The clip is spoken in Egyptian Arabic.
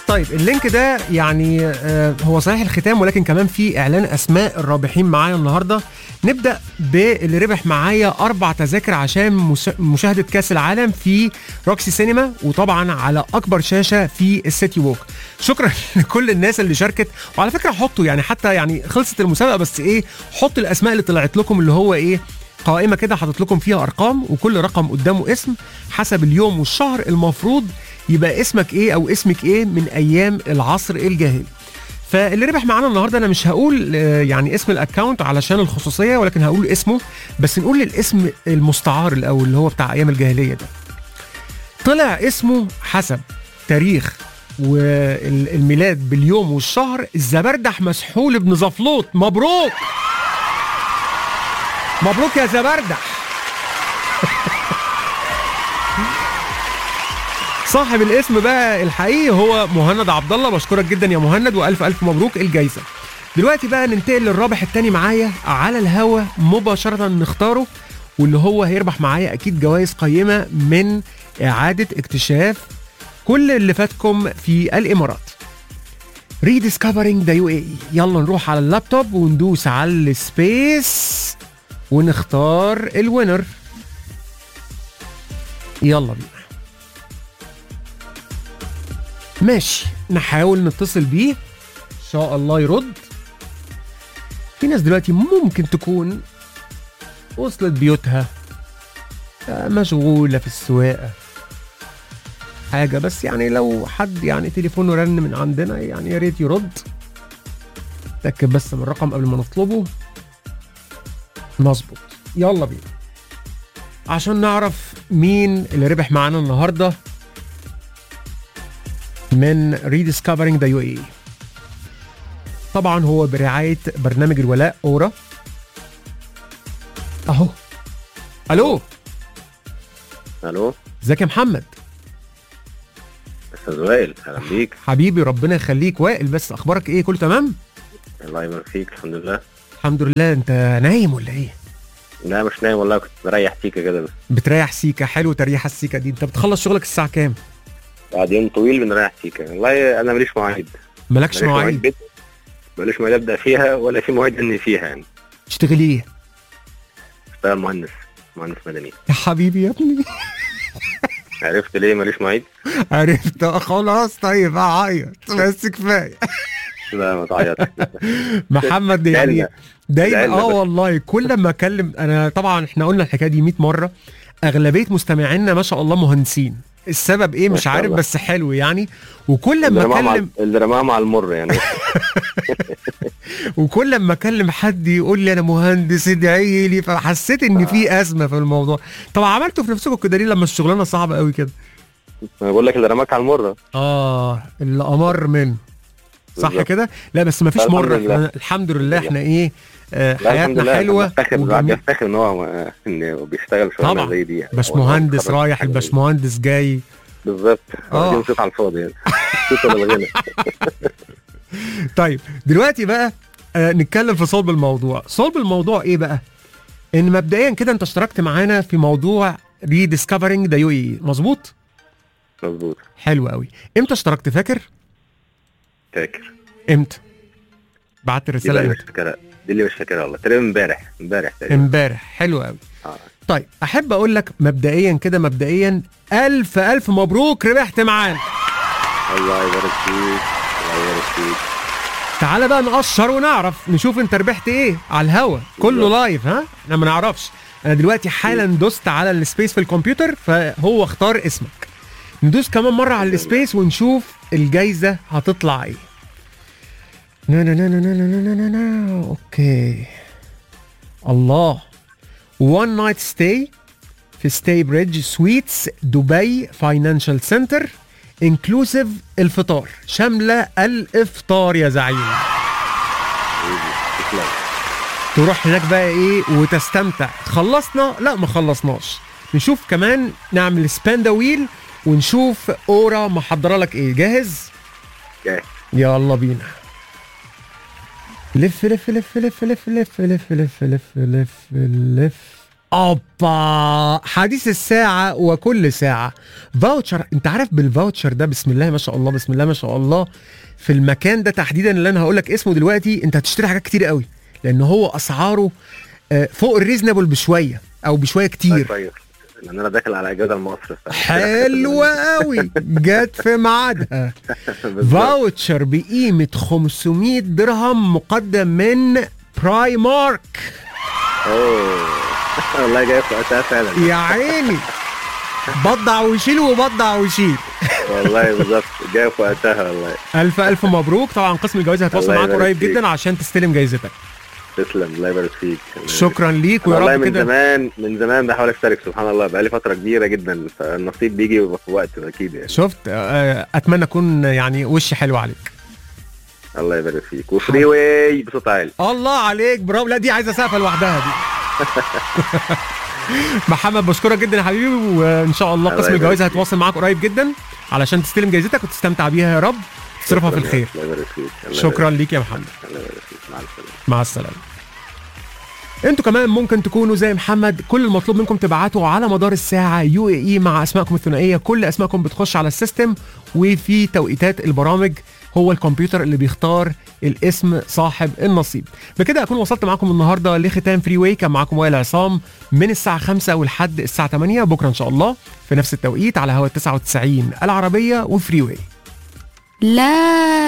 طيب اللينك ده يعني آه هو صحيح الختام ولكن كمان في اعلان اسماء الرابحين معايا النهارده نبدا باللي ربح معايا اربع تذاكر عشان مس- مشاهده كاس العالم في روكسي سينما وطبعا على اكبر شاشه في السيتي ووك شكرا لكل الناس اللي شاركت وعلى فكره حطوا يعني حتى يعني خلصت المسابقه بس ايه حطوا الاسماء اللي طلعت لكم اللي هو ايه قائمه كده حاطط لكم فيها ارقام وكل رقم قدامه اسم حسب اليوم والشهر المفروض يبقى اسمك ايه او اسمك ايه من ايام العصر الجاهلي فاللي ربح معانا النهارده انا مش هقول آه، يعني اسم الاكونت علشان الخصوصيه ولكن هقول اسمه بس نقول الاسم المستعار الاول اللي هو بتاع ايام الجاهليه ده طلع اسمه حسب تاريخ والميلاد باليوم والشهر الزبردح مسحول بن زفلوط مبروك مبروك يا زبردح صاحب الاسم بقى الحقيقي هو مهند عبد الله بشكرك جدا يا مهند والف الف مبروك الجايزه دلوقتي بقى ننتقل للرابح التاني معايا على الهوا مباشره نختاره واللي هو هيربح معايا اكيد جوائز قيمه من اعاده اكتشاف كل اللي فاتكم في الامارات ريديسكفرينج ذا يو اي يلا نروح على اللابتوب وندوس على السبيس ونختار الوينر يلا بينا ماشي نحاول نتصل بيه ان شاء الله يرد في ناس دلوقتي ممكن تكون وصلت بيوتها آه، مشغولة في السواقة حاجة بس يعني لو حد يعني تليفونه رن من عندنا يعني يا ريت يرد تأكد بس من الرقم قبل ما نطلبه مظبوط يلا بينا عشان نعرف مين اللي ربح معانا النهارده من ريديسكفرينج ذا يو اي طبعا هو برعايه برنامج الولاء اورا اهو الو الو ازيك يا محمد استاذ وائل اهلا بيك حبيبي ربنا يخليك وائل بس اخبارك ايه كله تمام الله يبارك فيك الحمد لله الحمد لله انت نايم ولا ايه لا مش نايم والله كنت بريح سيكا كده بس بتريح سيكا حلو تريح السيكا دي انت بتخلص شغلك الساعه كام بعد يوم طويل بنريح سيكا والله انا ماليش مواعيد مالكش مواعيد بيت ماليش مواعيد ابدا فيها ولا في مواعيد اني فيها يعني تشتغل ايه اشتغل مهندس مهندس مدني يا حبيبي يا ابني عرفت ليه ماليش مواعيد؟ عرفت آه، خلاص طيب هعيط بس كفايه لا ما تعيط محمد يعني زعلنا. دايما زعلنا اه بس. والله كل ما اكلم انا طبعا احنا قلنا الحكايه دي 100 مره اغلبيه مستمعينا ما شاء الله مهندسين السبب ايه ما مش شاء عارف الله. بس حلو يعني وكل اللي ما رماها مع اكلم اللي رماها مع المر يعني وكل ما اكلم حد يقول لي انا مهندس ادعي لي فحسيت ان في ازمه في الموضوع طب عملتوا في نفسكم كده ليه لما الشغلانه صعبه قوي كده انا بقول لك اللي رماك على المر اه اللي امر منه صح بالظبط. كده لا بس ما فيش لا، الحمد مره لله. احنا الحمد لله احنا ايه آه لا الحمد حياتنا لله حلوه بفتخر الواحد وجميل بيفتخر ان هو انه بيشتغل شغلانه طبعا. زي دي يعني. باشمهندس هو رايح حاجة زي دي. الباشمهندس جاي بالظبط آه. واخدين صوت على الفاضي يعني صوت ولا الغنى طيب دلوقتي بقى آه نتكلم في صلب الموضوع صلب الموضوع ايه بقى ان مبدئيا كده انت اشتركت معانا في موضوع ريديسكفرينج ذا يو اي مظبوط مظبوط حلو قوي امتى اشتركت فاكر فاكر امتى بعت دي الرساله اللي مش امتى فاكرها دي اللي مش فاكرها والله تقريبا امبارح امبارح تقريبا امبارح حلو قوي اه طيب احب اقول لك مبدئيا كده مبدئيا الف الف مبروك ربحت معانا الله يبارك فيك الله يبارك فيك تعالى بقى نقشر ونعرف نشوف انت ربحت ايه على الهوا كله بالظبط. لايف ها احنا ما نعرفش انا دلوقتي حالا دوست على السبيس في الكمبيوتر فهو اختار اسمك ندوس كمان مره على السبيس ونشوف الجايزه هتطلع ايه نا نا نا نا نا نا نا نا اوكي الله وان نايت ستاي في ستاي بريدج سويتس دبي فاينانشال سنتر انكلوسيف الفطار شامله الافطار يا زعيم تسلم تروح هناك بقى ايه وتستمتع خلصنا لا ما خلصناش نشوف كمان نعمل سبان ذا ويل ونشوف اورا محضره لك ايه جاهز جاهز. يلا بينا لف لف لف لف لف لف لف لف لف لف لف اوبا حديث الساعة وكل ساعة فاوتشر انت عارف بالفاوتشر ده بسم الله ما شاء الله بسم الله ما شاء الله في المكان ده تحديدا اللي انا هقول لك اسمه دلوقتي انت هتشتري حاجات كتير قوي لان هو اسعاره آه، فوق الريزنبل بشوية او بشوية كتير طيب لان انا داخل على اجازه لمصر ف- حلوة قوي جت في ميعادها بالظبط. فاوتشر بقيمة 500 درهم مقدم من براي مارك اوه والله جاي في وقتها فعلا يا عيني بضع ويشيل وبضع ويشيل والله بالظبط جاي في وقتها والله الف الف مبروك طبعا قسم الجواز هيتواصل الله معاك يبارك قريب فيك. جدا عشان تستلم جايزتك تسلم الله يبارك فيك الله يبارك شكرا ليك أنا ويا والله رب من كده زمان من زمان بحاول اشترك سبحان الله بقالي فتره كبيره جدا فالنصيب بيجي في وقته اكيد يعني شفت آه، اتمنى اكون يعني وشي حلو عليك الله يبارك فيك وفري واي بصوت عالي الله عليك برافو لا دي عايزه سقفه لوحدها دي محمد بشكرك جدا يا حبيبي وان شاء الله الله قسم يبارك الجواز فيك. هيتواصل معاك قريب جدا علشان تستلم جايزتك وتستمتع بيها يا رب تصرفها في شكراً. الخير الله يبارك فيك الله شكرا يبارك ليك يا محمد فيك. الله يبارك فيك مع السلامه مع السلامه انتوا كمان ممكن تكونوا زي محمد كل المطلوب منكم تبعتوا على مدار الساعة يو اي اي مع اسمائكم الثنائية كل اسمائكم بتخش على السيستم وفي توقيتات البرامج هو الكمبيوتر اللي بيختار الاسم صاحب النصيب بكده اكون وصلت معاكم النهارده لختام فري واي كان معاكم وائل عصام من الساعة 5 ولحد الساعة 8 بكرة ان شاء الله في نفس التوقيت على هوا 99 العربية وفري واي لا